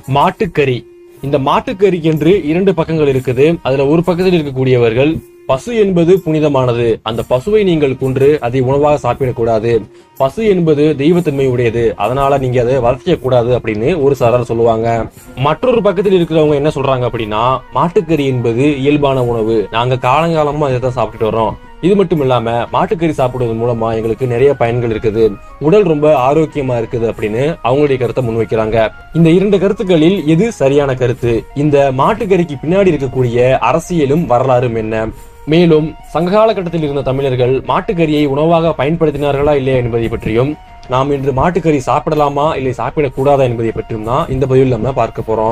மாட்டுக்கறி இந்த மாட்டுக்கறிக்கு என்று இரண்டு பக்கங்கள் இருக்குது அதுல ஒரு பக்கத்தில் இருக்கக்கூடியவர்கள் பசு என்பது புனிதமானது அந்த பசுவை நீங்கள் கொன்று அதை உணவாக சாப்பிடக்கூடாது பசு என்பது தெய்வத்தன்மை உடையது அதனால நீங்க அதை வளர்த்திக்க கூடாது அப்படின்னு ஒரு சாரார் சொல்லுவாங்க மற்றொரு பக்கத்தில் இருக்கிறவங்க என்ன சொல்றாங்க அப்படின்னா மாட்டுக்கறி என்பது இயல்பான உணவு நாங்க காலங்காலமா அதை தான் சாப்பிட்டுட்டு வரோம் இது மட்டும் இல்லாம மாட்டுக்கறி சாப்பிடுவதன் மூலமா எங்களுக்கு நிறைய பயன்கள் இருக்குது உடல் ரொம்ப ஆரோக்கியமா இருக்குது அப்படின்னு அவங்களுடைய கருத்தை முன்வைக்கிறாங்க இந்த இரண்டு கருத்துக்களில் எது சரியான கருத்து இந்த மாட்டுக்கறிக்கு பின்னாடி இருக்கக்கூடிய அரசியலும் வரலாறும் என்ன மேலும் சங்ககால கட்டத்தில் இருந்த தமிழர்கள் மாட்டுக்கறியை உணவாக பயன்படுத்தினார்களா இல்லையா என்பதை பற்றியும் நாம் இன்று மாட்டுக்கறி சாப்பிடலாமா இல்லை சாப்பிடக்கூடாதா என்பதை பற்றியும் தான் இந்த பதிவில் நம்ம பார்க்க போறோம்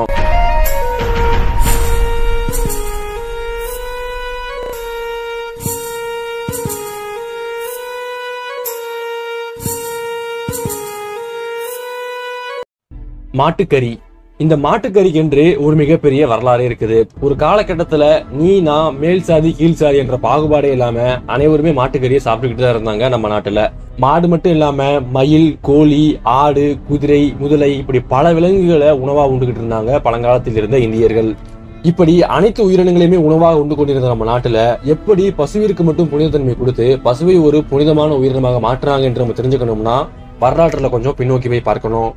மாட்டுக்கறி இந்த மாட்டுக்கறிக்கென்று ஒரு மிகப்பெரிய வரலாறு இருக்குது ஒரு காலகட்டத்துல நீ நான் மேல் சாதி கீழ் சாதி என்ற பாகுபாடே இல்லாம அனைவருமே மாட்டுக்கறியை சாப்பிட்டுக்கிட்டு தான் இருந்தாங்க நம்ம நாட்டுல மாடு மட்டும் இல்லாம மயில் கோழி ஆடு குதிரை முதலை இப்படி பல விலங்குகளை உணவா உண்டுகிட்டு இருந்தாங்க பழங்காலத்தில் இருந்த இந்தியர்கள் இப்படி அனைத்து உயிரினங்களையுமே உணவாக உண்டு கொண்டிருந்த நம்ம நாட்டுல எப்படி பசுவிற்கு மட்டும் புனிதத்தன்மை கொடுத்து பசுவை ஒரு புனிதமான உயிரினமாக மாற்றுறாங்க என்று நம்ம தெரிஞ்சுக்கணும்னா வரலாற்றுல கொஞ்சம் பின்னோக்கி போய் பார்க்கணும்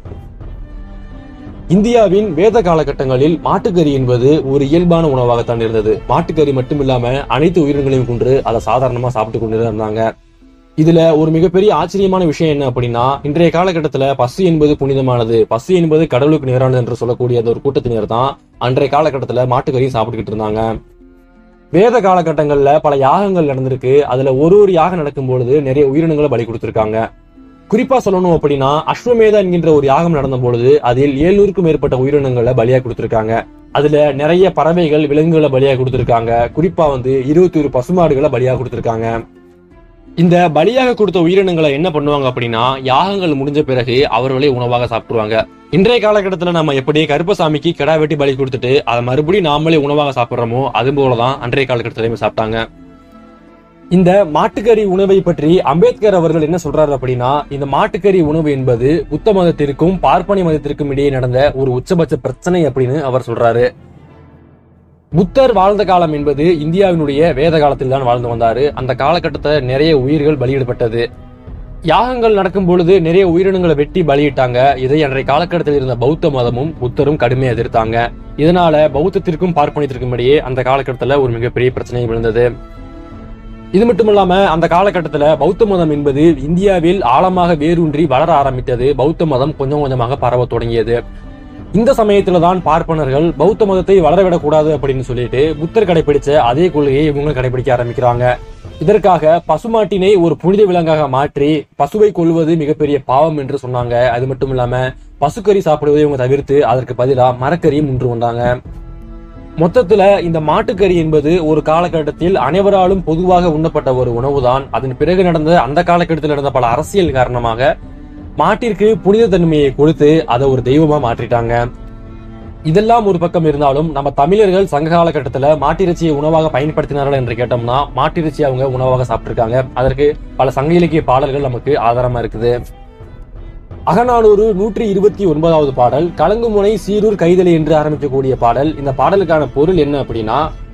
இந்தியாவின் வேத காலகட்டங்களில் மாட்டுக்கறி என்பது ஒரு இயல்பான உணவாகத்தான் இருந்தது மாட்டுக்கறி மட்டும் இல்லாம அனைத்து உயிரினங்களையும் கொன்று அதை சாதாரணமா சாப்பிட்டு கொண்டு இருந்தாங்க இதுல ஒரு மிகப்பெரிய ஆச்சரியமான விஷயம் என்ன அப்படின்னா இன்றைய காலகட்டத்துல பசு என்பது புனிதமானது பசு என்பது கடவுளுக்கு நேரானது என்று சொல்லக்கூடிய அந்த ஒரு கூட்டத்தினர் தான் அன்றைய காலகட்டத்துல மாட்டுக்கறியும் சாப்பிட்டுக்கிட்டு இருந்தாங்க வேத காலகட்டங்கள்ல பல யாகங்கள் நடந்திருக்கு அதுல ஒரு ஒரு யாகம் நடக்கும் பொழுது நிறைய உயிரினங்களை பலி கொடுத்திருக்காங்க குறிப்பா சொல்லணும் அப்படின்னா அஸ்வமேதா என்கின்ற ஒரு யாகம் நடந்த பொழுது அதில் ஏழ்நூறுக்கும் மேற்பட்ட உயிரினங்களை பலியா கொடுத்திருக்காங்க அதுல நிறைய பறவைகள் விலங்குகளை பலியா கொடுத்திருக்காங்க குறிப்பா வந்து இருபத்தி ஒரு பசுமாடுகளை பலியா கொடுத்திருக்காங்க இந்த பலியாக கொடுத்த உயிரினங்களை என்ன பண்ணுவாங்க அப்படின்னா யாகங்கள் முடிஞ்ச பிறகு அவர்களே உணவாக சாப்பிடுவாங்க இன்றைய காலகட்டத்துல நம்ம எப்படி கருப்பசாமிக்கு கிடா வெட்டி பலி கொடுத்துட்டு அதை மறுபடியும் நாமளே உணவாக சாப்பிடுறோமோ அது போலதான் அன்றைய காலகட்டத்திலையும் சாப்பிட்டாங்க இந்த மாட்டுக்கறி உணவை பற்றி அம்பேத்கர் அவர்கள் என்ன சொல்றாரு அப்படின்னா இந்த மாட்டுக்கறி உணவு என்பது புத்த மதத்திற்கும் பார்ப்பனி மதத்திற்கும் இடையே நடந்த ஒரு உச்சபட்ச பிரச்சனை அப்படின்னு அவர் சொல்றாரு புத்தர் வாழ்ந்த காலம் என்பது இந்தியாவினுடைய வேத காலத்தில் தான் வாழ்ந்து வந்தாரு அந்த காலகட்டத்தை நிறைய உயிர்கள் பலியிடப்பட்டது யாகங்கள் நடக்கும் பொழுது நிறைய உயிரினங்களை வெட்டி பலியிட்டாங்க இதை அன்றைய காலகட்டத்தில் இருந்த பௌத்த மதமும் புத்தரும் கடுமையாக எதிர்த்தாங்க இதனால பௌத்தத்திற்கும் பார்ப்பனியத்திற்கும் இடையே அந்த காலகட்டத்துல ஒரு மிகப்பெரிய பிரச்சனை விழுந்தது இது மட்டுமல்லாம அந்த காலகட்டத்துல பௌத்த மதம் என்பது இந்தியாவில் ஆழமாக வேரூன்றி வளர ஆரம்பித்தது பௌத்த மதம் கொஞ்சம் கொஞ்சமாக பரவ தொடங்கியது இந்த சமயத்துல தான் பார்ப்பனர்கள் பௌத்த மதத்தை வளரவிடக்கூடாது அப்படின்னு சொல்லிட்டு புத்தர் கடைபிடிச்ச அதே கொள்கையை இவங்க கடைபிடிக்க ஆரம்பிக்கிறாங்க இதற்காக பசுமாட்டினை ஒரு புனித விலங்காக மாற்றி பசுவை கொள்வது மிகப்பெரிய பாவம் என்று சொன்னாங்க அது மட்டும் இல்லாம பசுக்கறி சாப்பிடுவதை இவங்க தவிர்த்து அதற்கு பதிலா மரக்கறியும் உண்டு வந்தாங்க மொத்தத்துல இந்த மாட்டுக்கறி என்பது ஒரு காலகட்டத்தில் அனைவராலும் பொதுவாக உண்ணப்பட்ட ஒரு உணவுதான் அதன் பிறகு நடந்த அந்த காலகட்டத்தில் நடந்த பல அரசியல் காரணமாக மாட்டிற்கு புனித தன்மையை கொடுத்து அதை ஒரு தெய்வமா மாற்றிட்டாங்க இதெல்லாம் ஒரு பக்கம் இருந்தாலும் நம்ம தமிழர்கள் சங்க காலகட்டத்துல மாட்டிறைச்சியை உணவாக பயன்படுத்தினார்கள் என்று கேட்டோம்னா மாட்டிறைச்சி அவங்க உணவாக சாப்பிட்டிருக்காங்க அதற்கு பல சங்க இலக்கிய பாடல்கள் நமக்கு ஆதாரமா இருக்குது அகநானூறு நூற்றி இருபத்தி ஒன்பதாவது பாடல் கலங்குமுனை சீரூர் கைதலை என்று ஆரம்பிக்கக்கூடிய பாடல் இந்த பாடலுக்கான பொருள் என்ன அப்படின்னா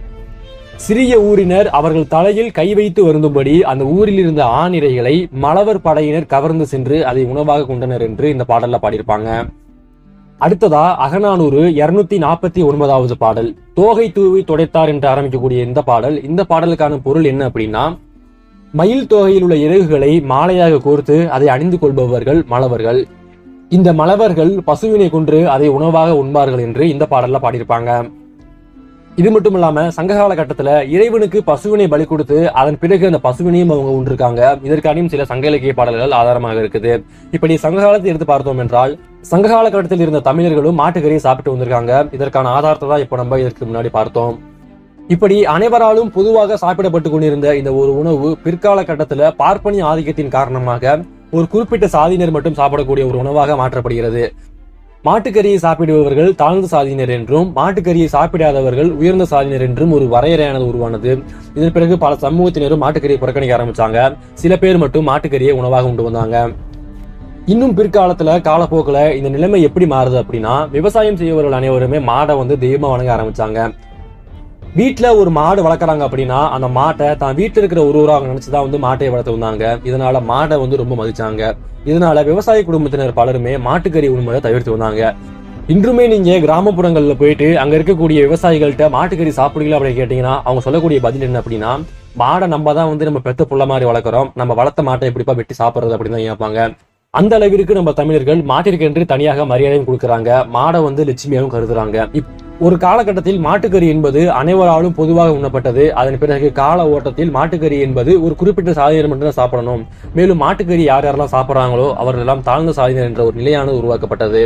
சிறிய ஊரினர் அவர்கள் தலையில் கை வைத்து வருந்தும்படி அந்த ஊரில் இருந்த ஆணிரைகளை மலவர் படையினர் கவர்ந்து சென்று அதை உணவாக கொண்டனர் என்று இந்த பாடல்ல பாடியிருப்பாங்க அடுத்ததா அகநானூறு இருநூத்தி நாற்பத்தி ஒன்பதாவது பாடல் தோகை தூவி துடைத்தார் என்று ஆரம்பிக்கக்கூடிய இந்த பாடல் இந்த பாடலுக்கான பொருள் என்ன அப்படின்னா மயில் தொகையில் உள்ள இறகுகளை மாலையாக கோர்த்து அதை அணிந்து கொள்பவர்கள் மலவர்கள் இந்த மலவர்கள் பசுவினை கொன்று அதை உணவாக உண்பார்கள் என்று இந்த பாடல்ல பாடியிருப்பாங்க இது மட்டும் இல்லாம சங்ககால கட்டத்துல இறைவனுக்கு பசுவினை பலி கொடுத்து அதன் பிறகு அந்த பசுவினையும் அவங்க உண்டிருக்காங்க இதற்கான சில சங்க இலக்கிய பாடல்கள் ஆதாரமாக இருக்குது இப்படி சங்ககாலத்தை எடுத்து பார்த்தோம் என்றால் சங்ககால கட்டத்தில் இருந்த தமிழர்களும் மாட்டுக்கறியை சாப்பிட்டு வந்திருக்காங்க இதற்கான ஆதாரத்தை தான் இப்போ நம்ம இதற்கு முன்னாடி பார்த்தோம் இப்படி அனைவராலும் பொதுவாக சாப்பிடப்பட்டு கொண்டிருந்த இந்த ஒரு உணவு பிற்கால கட்டத்துல பார்ப்பனிய ஆதிக்கத்தின் காரணமாக ஒரு குறிப்பிட்ட சாதியினர் மட்டும் சாப்பிடக்கூடிய ஒரு உணவாக மாற்றப்படுகிறது மாட்டுக்கறியை சாப்பிடுபவர்கள் தாழ்ந்த சாதியினர் என்றும் மாட்டுக்கறியை சாப்பிடாதவர்கள் உயர்ந்த சாதியினர் என்றும் ஒரு வரையறையானது உருவானது இதன் பிறகு பல சமூகத்தினரும் மாட்டுக்கறியை புறக்கணிக்க ஆரம்பிச்சாங்க சில பேர் மட்டும் மாட்டுக்கறியை உணவாக உண்டு வந்தாங்க இன்னும் பிற்காலத்துல காலப்போக்குல இந்த நிலைமை எப்படி மாறுது அப்படின்னா விவசாயம் செய்பவர்கள் அனைவருமே மாடை வந்து தெய்வமா வணங்க ஆரம்பிச்சாங்க வீட்ல ஒரு மாடு வளர்க்குறாங்க அப்படின்னா அந்த மாட்டை தான் வீட்டுல இருக்கிற ஒருவராக நினைச்சுதான் வந்து மாட்டை வளர்த்து வந்தாங்க இதனால மாடை வந்து ரொம்ப மதிச்சாங்க இதனால விவசாய குடும்பத்தினர் பலருமே மாட்டுக்கறி உண்மையை தவிர்த்து வந்தாங்க இன்றுமே நீங்க கிராமப்புறங்கள்ல போயிட்டு அங்க இருக்கக்கூடிய விவசாயிகள்கிட்ட மாட்டுக்கறி சாப்பிடுவீங்களா அப்படின்னு கேட்டீங்கன்னா அவங்க சொல்லக்கூடிய பதில் என்ன அப்படின்னா மாடை நம்ம தான் வந்து நம்ம பெத்த புள்ள மாதிரி வளர்க்குறோம் நம்ம வளர்த்த மாட்டை எப்படிப்பா வெட்டி சாப்பிடுறது அப்படின்னு தான் கேட்பாங்க அந்த அளவிற்கு நம்ம தமிழர்கள் மாட்டிற்கென்று தனியாக மரியாதையும் கொடுக்கறாங்க மாடை வந்து லட்சுமியாகவும் கருதுறாங்க இப்- ஒரு காலகட்டத்தில் மாட்டுக்கறி என்பது அனைவராலும் பொதுவாக உண்ணப்பட்டது அதன் பிறகு கால ஓட்டத்தில் மாட்டுக்கறி என்பது ஒரு குறிப்பிட்ட சாதியினர் மட்டும்தான் சாப்பிடணும் மேலும் மாட்டுக்கறி யார் யாரெல்லாம் சாப்பிடுறாங்களோ அவர்கள் எல்லாம் தாழ்ந்த சாதியினர் என்ற ஒரு நிலையானது உருவாக்கப்பட்டது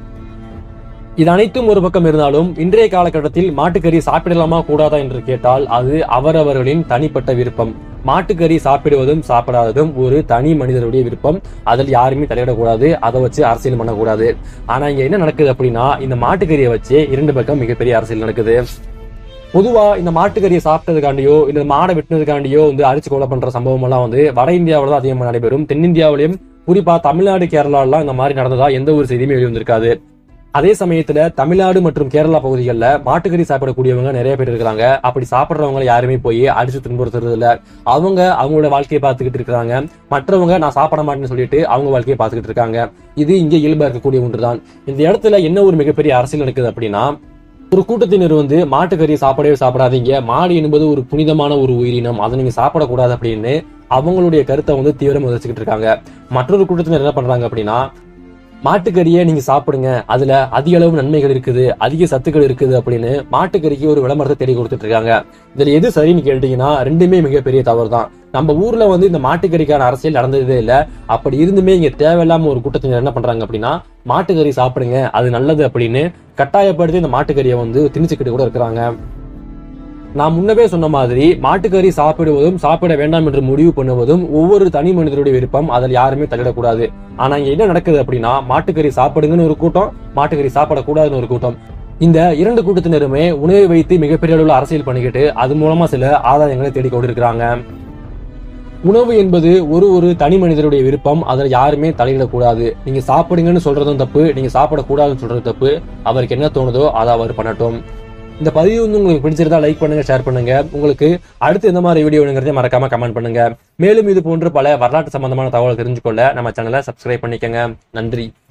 இது அனைத்தும் ஒரு பக்கம் இருந்தாலும் இன்றைய காலகட்டத்தில் மாட்டுக்கறி சாப்பிடலாமா கூடாதா என்று கேட்டால் அது அவரவர்களின் தனிப்பட்ட விருப்பம் மாட்டுக்கறி சாப்பிடுவதும் சாப்பிடாததும் ஒரு தனி மனிதருடைய விருப்பம் அதில் யாருமே தலையிடக்கூடாது அதை வச்சு அரசியல் பண்ணக்கூடாது ஆனா இங்க என்ன நடக்குது அப்படின்னா இந்த மாட்டுக்கறியை வச்சு இரண்டு பக்கம் மிகப்பெரிய அரசியல் நடக்குது பொதுவா இந்த மாட்டுக்கறியை சாப்பிட்டதுக்காண்டியோ இல்ல மாடை வெட்டினதுக்காண்டியோ வந்து அரிச்சு கொலை பண்ற சம்பவம் எல்லாம் வந்து வட இந்தியாவில தான் அதிகமாக நடைபெறும் தென்னிந்தியாவிலையும் குறிப்பா தமிழ்நாடு கேரளாலாம் இந்த மாதிரி நடந்ததா எந்த ஒரு செய்தியுமே வெளிவந்திருக்காது அதே சமயத்துல தமிழ்நாடு மற்றும் கேரளா பகுதிகளில் மாட்டுக்கறி சாப்பிடக்கூடியவங்க நிறைய பேர் இருக்கிறாங்க அப்படி சாப்பிடுறவங்க யாருமே போய் அடிச்சு துன்புறுத்துறது இல்ல அவங்க அவங்களோட வாழ்க்கையை பார்த்துக்கிட்டு இருக்காங்க மற்றவங்க நான் சாப்பிட மாட்டேன்னு சொல்லிட்டு அவங்க வாழ்க்கையை பார்த்துக்கிட்டு இருக்காங்க இது இங்கே இயல்பா இருக்கக்கூடிய ஒன்றுதான் இந்த இடத்துல என்ன ஒரு மிகப்பெரிய அரசியல் நடக்குது அப்படின்னா ஒரு கூட்டத்தினர் வந்து மாட்டுக்கறி சாப்பிடவே சாப்பிடாதீங்க மாடு என்பது ஒரு புனிதமான ஒரு உயிரினம் அதை நீங்க சாப்பிடக்கூடாது அப்படின்னு அவங்களுடைய கருத்தை வந்து தீவிரம் வச்சுக்கிட்டு இருக்காங்க மற்றொரு கூட்டத்தினர் என்ன பண்றாங்க அப்படின்னா மாட்டுக்கறியை நீங்க சாப்பிடுங்க அதுல அதிக அளவு நன்மைகள் இருக்குது அதிக சத்துக்கள் இருக்குது அப்படின்னு மாட்டுக்கறிக்கு ஒரு விளம்பரத்தை தேடி கொடுத்துட்டு இருக்காங்க இதுல எது சரின்னு கேட்டீங்கன்னா ரெண்டுமே மிகப்பெரிய தவறு தான் நம்ம ஊர்ல வந்து இந்த மாட்டுக்கறிக்கான அரசியல் நடந்ததே இல்ல அப்படி இருந்துமே இங்க தேவையில்லாம ஒரு கூட்டத்தினர் என்ன பண்றாங்க அப்படின்னா மாட்டுக்கறி சாப்பிடுங்க அது நல்லது அப்படின்னு கட்டாயப்படுத்தி இந்த மாட்டுக்கறியை வந்து திணிச்சுக்கிட்டு கூட இருக்கிறாங்க நான் முன்னவே சொன்ன மாதிரி மாட்டுக்கறி சாப்பிடுவதும் சாப்பிட வேண்டாம் என்று முடிவு பண்ணுவதும் ஒவ்வொரு தனி மனிதருடைய விருப்பம் அதில் யாருமே தலையிடக்கூடாது ஆனா இங்க என்ன நடக்குது அப்படின்னா மாட்டுக்கறி சாப்பிடுங்கன்னு ஒரு கூட்டம் மாட்டுக்கறி சாப்பிடக்கூடாதுன்னு ஒரு கூட்டம் இந்த இரண்டு கூட்டத்தினருமே உணவை வைத்து மிகப்பெரிய அளவில் அரசியல் பண்ணிக்கிட்டு அது மூலமா சில ஆதாயங்களை தேடிக்கொண்டு இருக்கிறாங்க உணவு என்பது ஒரு ஒரு தனி மனிதருடைய விருப்பம் அதில் யாருமே தலையிடக்கூடாது நீங்க சாப்பிடுங்கன்னு சொல்றதும் தப்பு நீங்க சாப்பிடக்கூடாதுன்னு சொல்றது தப்பு அவருக்கு என்ன தோணுதோ அதை அவர் பண்ணட்டும் இந்த பதிவு வந்து உங்களுக்கு பிடிச்சிருந்தா லைக் பண்ணுங்க ஷேர் பண்ணுங்க உங்களுக்கு அடுத்து எந்த மாதிரி வீடியோ வேணுங்கிறதையும் மறக்காம கமெண்ட் பண்ணுங்க மேலும் இது போன்ற பல வரலாற்று சம்பந்தமான தகவலை தெரிஞ்சுக்கொள்ள நம்ம சேனலை சப்ஸ்கிரைப் பண்ணிக்கங்க நன்றி